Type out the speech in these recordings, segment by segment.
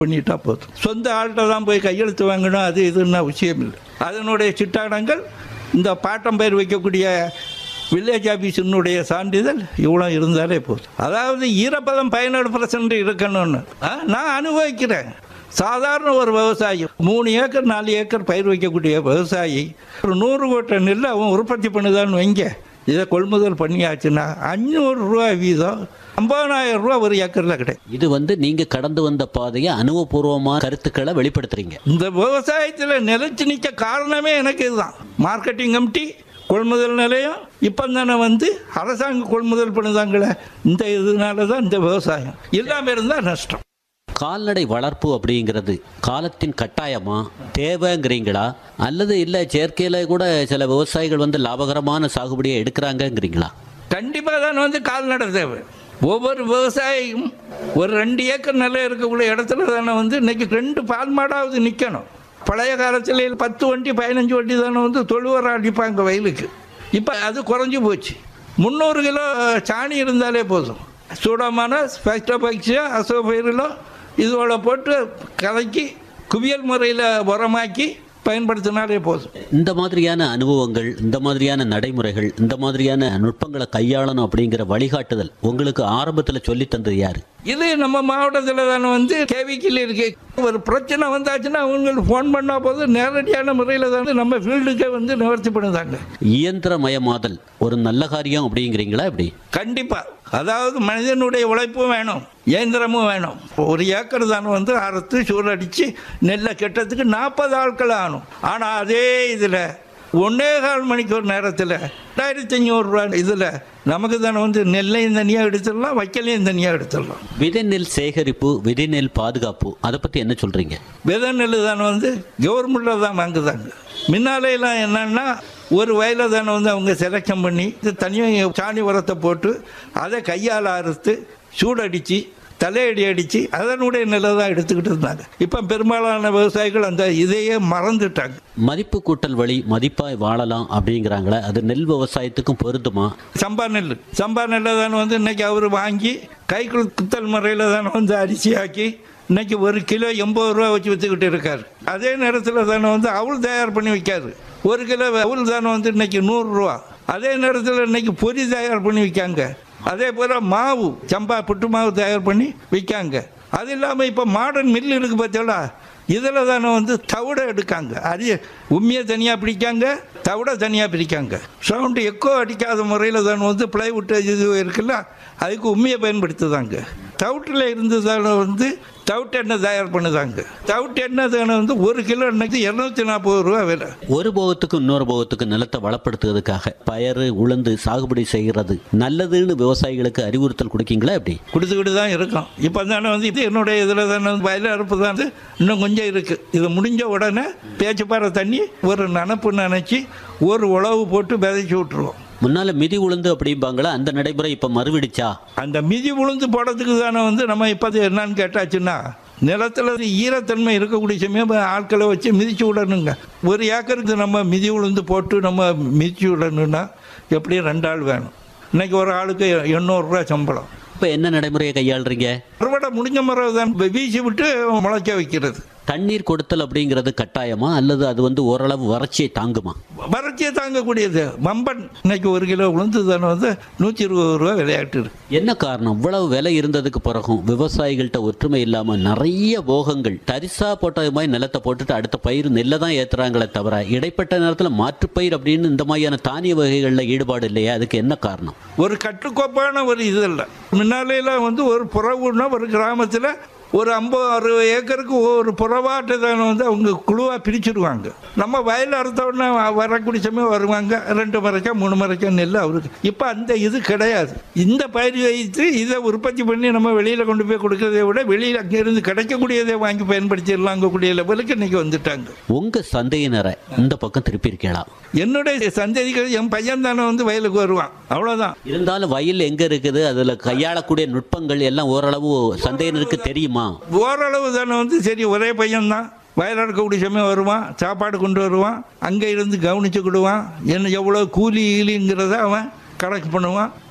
பண்ணிட்டா போதும் சொந்த ஆள்கிட்ட தான் போய் கையெழுத்து வாங்கணும் அது இதுன்னு அவசியம் இல்லை அதனுடைய சிட்டாடங்கள் இந்த பாட்டம் பயிர் வைக்கக்கூடிய வில்லேஜ் ஆஃபீஸினுடைய சான்றிதழ் இவ்வளோ இருந்தாலே போதும் அதாவது ஈரப்பதம் பதினேழு பர்சன்ட் இருக்கணும்னு ஆ, நான் அனுபவிக்கிறேன் சாதாரண ஒரு விவசாயி மூணு ஏக்கர் நாலு ஏக்கர் பயிர் வைக்கக்கூடிய விவசாயி ஒரு நூறு கோட்டை நெல் அவன் உற்பத்தி பண்ணுதான்னு வைங்க இதை கொள்முதல் பண்ணியாச்சுன்னா அஞ்சூறு ரூபா வீதம் ஐம்பதாயிரம் ரூபா ஒரு ஏக்கரில் கிடைக்கும் இது வந்து நீங்க கடந்து வந்த பாதையை அனுபவபூர்வமான கருத்துக்களை வெளிப்படுத்துறீங்க இந்த விவசாயத்தில் நிலைச்சு நிற்க காரணமே எனக்கு இதுதான் மார்க்கெட்டிங் கமிட்டி கொள்முதல் நிலையம் இப்போ தானே வந்து அரசாங்கம் கொள்முதல் பண்ணுதாங்களே இந்த இதனால தான் இந்த விவசாயம் இல்லாமல் இருந்தால் நஷ்டம் கால்நடை வளர்ப்பு அப்படிங்கிறது காலத்தின் கட்டாயமா தேவைங்கிறீங்களா அல்லது இல்லை செயற்கையில கூட சில விவசாயிகள் வந்து லாபகரமான சாகுபடியை எடுக்கிறாங்கங்கிறீங்களா கண்டிப்பாக தான் வந்து கால்நடை தேவை ஒவ்வொரு விவசாயியும் ஒரு ரெண்டு ஏக்கர் நிலம் இருக்கக்கூடிய இடத்துல தானே வந்து இன்னைக்கு ரெண்டு பால் மாடாவது நிற்கணும் பழைய காலத்தில் பத்து வண்டி பதினஞ்சு வண்டி தானே வந்து தொழுவரம் அடிப்பாங்க வயலுக்கு இப்போ அது குறைஞ்சி போச்சு முந்நூறு கிலோ சாணி இருந்தாலே போதும் சூடமான ஸ்பெக்டோபெக்சியா அசோபயிரிலோ இதோட போட்டு கலக்கி குவியல் முறையில் உரமாக்கி பயன்படுத்தினாலே போதும் இந்த மாதிரியான அனுபவங்கள் இந்த மாதிரியான நடைமுறைகள் இந்த மாதிரியான நுட்பங்களை கையாளணும் அப்படிங்கிற வழிகாட்டுதல் உங்களுக்கு ஆரம்பத்தில் சொல்லி தந்தது யாரு இது நம்ம மாவட்டத்தில் தானே வந்து கேவிக்கில் இருக்கு ஒரு பிரச்சனை வந்தாச்சுன்னா அவங்களுக்கு ஃபோன் பண்ணால் போதும் நேரடியான முறையில் தானே நம்ம ஃபீல்டுக்கே வந்து நிவர்த்தி பண்ணுதாங்க இயந்திரமயமாதல் ஒரு நல்ல காரியம் அப்படிங்கிறீங்களா இப்படி கண்டிப்பாக அதாவது மனிதனுடைய உழைப்பும் வேணும் இயந்திரமும் வேணும் ஒரு ஏக்கர் தானே வந்து அறுத்து சூழடிச்சு நெல்லை கெட்டத்துக்கு நாற்பது ஆட்கள் ஆகணும் ஆனால் அதே இதில் ஒன்னே கால் மணிக்கு ஒரு நேரத்தில் ரெண்டாயிரத்தி ஐநூறுரூவா இதில் நமக்கு தானே வந்து நெல்லையும் தனியாக எடுத்துடலாம் வைக்கலையும் தனியாக எடுத்துடலாம் விதை நெல் சேகரிப்பு விதை நெல் பாதுகாப்பு அதை பற்றி என்ன சொல்கிறீங்க விதை நெல் தானே வந்து கவர்மெண்ட்டில் தான் வாங்குதாங்க முன்னாலேலாம் என்னன்னா ஒரு வயலை தானே வந்து அவங்க செலெக்ஷன் பண்ணி இது தனியாக சாணி உரத்தை போட்டு அதை கையால் அறுத்து சூடடித்து தலையடி அடித்து அதனுடைய நிலை தான் எடுத்துக்கிட்டு இருந்தாங்க இப்போ பெரும்பாலான விவசாயிகள் அந்த இதையே மறந்துட்டாங்க மதிப்பு கூட்டல் வழி மதிப்பாய் வாழலாம் அப்படிங்கிறாங்களே அது நெல் விவசாயத்துக்கும் பொருந்துமா சம்பா நெல் சம்பா நெல்லை தானே வந்து இன்னைக்கு அவர் வாங்கி கைக்குள் குத்தல் முறையில் தானே வந்து அரிசி ஆக்கி இன்னைக்கு ஒரு கிலோ எண்பது ரூபா வச்சு விற்றுக்கிட்டு இருக்காரு அதே நேரத்தில் தானே வந்து அவள் தயார் பண்ணி வைக்காரு ஒரு கிலோ அவள் தானே வந்து இன்னைக்கு நூறுரூவா அதே நேரத்தில் இன்னைக்கு பொரி தயார் பண்ணி விற்காங்க அதே போல் மாவு சம்பா புட்டு மாவு தயார் பண்ணி விற்காங்க அது இல்லாமல் இப்போ மாடர்ன் மில் இருக்கு பார்த்தீங்களா இதில் தானே வந்து தவிடை எடுக்காங்க அரிய உண்மையை தனியாக பிடிக்காங்க தவிடை தனியாக பிரிக்காங்க சவுண்டு எக்கோ அடிக்காத முறையில் தானே வந்து பிளைவுட் இது இருக்குல்ல அதுக்கு உண்மையை பயன்படுத்துதாங்க தவிட்டில் இருந்து தானே வந்து தவிட்டு எண்ணெய் தயார் பண்ணுதாங்க தவிட்டு எண்ணெய் தானே வந்து ஒரு கிலோ எண்ணெய்க்கு இரநூத்தி நாற்பது ரூபா விலை ஒரு போகத்துக்கு இன்னொரு போகத்துக்கு நிலத்தை வளப்படுத்துறதுக்காக பயறு உளுந்து சாகுபடி செய்கிறது நல்லதுன்னு விவசாயிகளுக்கு அறிவுறுத்தல் கொடுக்கீங்களா எப்படி கொடுத்துக்கிட்டு தான் இருக்கோம் இப்போ தானே வந்து இது என்னுடைய இதில் தானே வந்து வயல் அறுப்பு தான் வந்து இன்னும் கொஞ்சம் இருக்குது இது முடிஞ்ச உடனே பேச்சுப்பாறை தண்ணி ஒரு நனப்பு நினச்சி ஒரு உழவு போட்டு விதைச்சி விட்ருவோம் முன்னால மிதி உளுந்து அப்படிம்பாங்களா அந்த நடைமுறை இப்ப மறுவிடுச்சா அந்த மிதி உளுந்து போடுறதுக்கு தானே வந்து நம்ம இப்போ என்னன்னு கேட்டாச்சுன்னா நிலத்தில் ஈரத்தன்மை இருக்கக்கூடிய சமயம் ஆட்களை வச்சு மிதிச்சு விடணுங்க ஒரு ஏக்கருக்கு நம்ம மிதி உளுந்து போட்டு நம்ம மிதிச்சு விடணும்னா எப்படியும் ரெண்டு ஆள் வேணும் இன்னைக்கு ஒரு ஆளுக்கு எண்ணூறுரூவா சம்பளம் இப்ப என்ன நடைமுறையை கையாளுறீங்க அறுவடை முடிஞ்ச முறை தான் வீசி விட்டு முளைக்க வைக்கிறது தண்ணீர் கொடுத்தல் அப்படிங்கிறது கட்டாயமா அல்லது அது வந்து ஓரளவு வறட்சியை தாங்குமா வறட்சியை தாங்கக்கூடியது வம்பன் இன்னைக்கு ஒரு கிலோ உளுந்து தானே வந்து நூற்றி இருபது ரூபா விளையாட்டு இருக்கு என்ன காரணம் இவ்வளவு விலை இருந்ததுக்கு பிறகும் விவசாயிகள்கிட்ட ஒற்றுமை இல்லாம நிறைய போகங்கள் தரிசா போட்ட மாதிரி நிலத்தை போட்டுட்டு அடுத்த பயிர் நெல்லை தான் ஏத்துறாங்களே தவிர இடைப்பட்ட நேரத்தில் மாற்றுப்பயிர் அப்படின்னு இந்த மாதிரியான தானிய வகைகளில் ஈடுபாடு இல்லையா அதுக்கு என்ன காரணம் ஒரு கட்டுக்கோப்பான ஒரு இது இல்லை முன்னாலேலாம் வந்து ஒரு புறவுன்னா ஒரு கிராமத்தில் ஒரு ஐம்பது அறுபது ஏக்கருக்கு ஒரு புறவாட்டை தானே வந்து அவங்க குழுவாக பிரிச்சிருவாங்க நம்ம வயல் அறுத்த உடனே வ- வரக்கூடிய சமயம் வருவாங்க ரெண்டு மரைக்கா மூணு மரைக்கா நெல் அவருக்கு இப்போ அந்த இது கிடையாது இந்த பயிர் வைத்து இதை உற்பத்தி பண்ணி நம்ம வெளியில் கொண்டு போய் கொடுக்கறதை விட வெளியில் அங்கேருந்து கிடைக்கக்கூடியதை வாங்கி பயன்படுத்திடலாங்கக்கூடிய லெவலுக்கு இன்னைக்கு வந்துட்டாங்க உங்க சந்தையினரை இந்த பக்கம் திருப்பி இருக்கலாம் என்னுடைய சந்ததிகள் என் பையன் தானே வந்து வயலுக்கு வருவான் அவ்வளோதான் இருந்தாலும் வயல் எங்க இருக்குது அதுல கையாளக்கூடிய நுட்பங்கள் எல்லாம் ஓரளவு சந்தையினருக்கு தெரியுமா ஓரளவு தானே வந்து சரி ஒரே பையன்தான் வயல் இருக்கக்கூடிய சமயம் வருவான் சாப்பாடு கொண்டு வருவான் அங்கே இருந்து கவனிச்சுக்கிடுவான் என்ன எவ்வளோ கூலி ஈலிங்கிறத அவன் கணக்கு பண்ணுவான்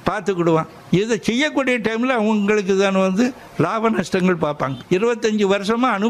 பார்த்துக்கிடுவான் இதை செய்யக்கூடிய டைமில் அவங்களுக்கு தானே வந்து லாப நஷ்டங்கள் பார்ப்பாங்க இருபத்தஞ்சி வருஷமாக அனு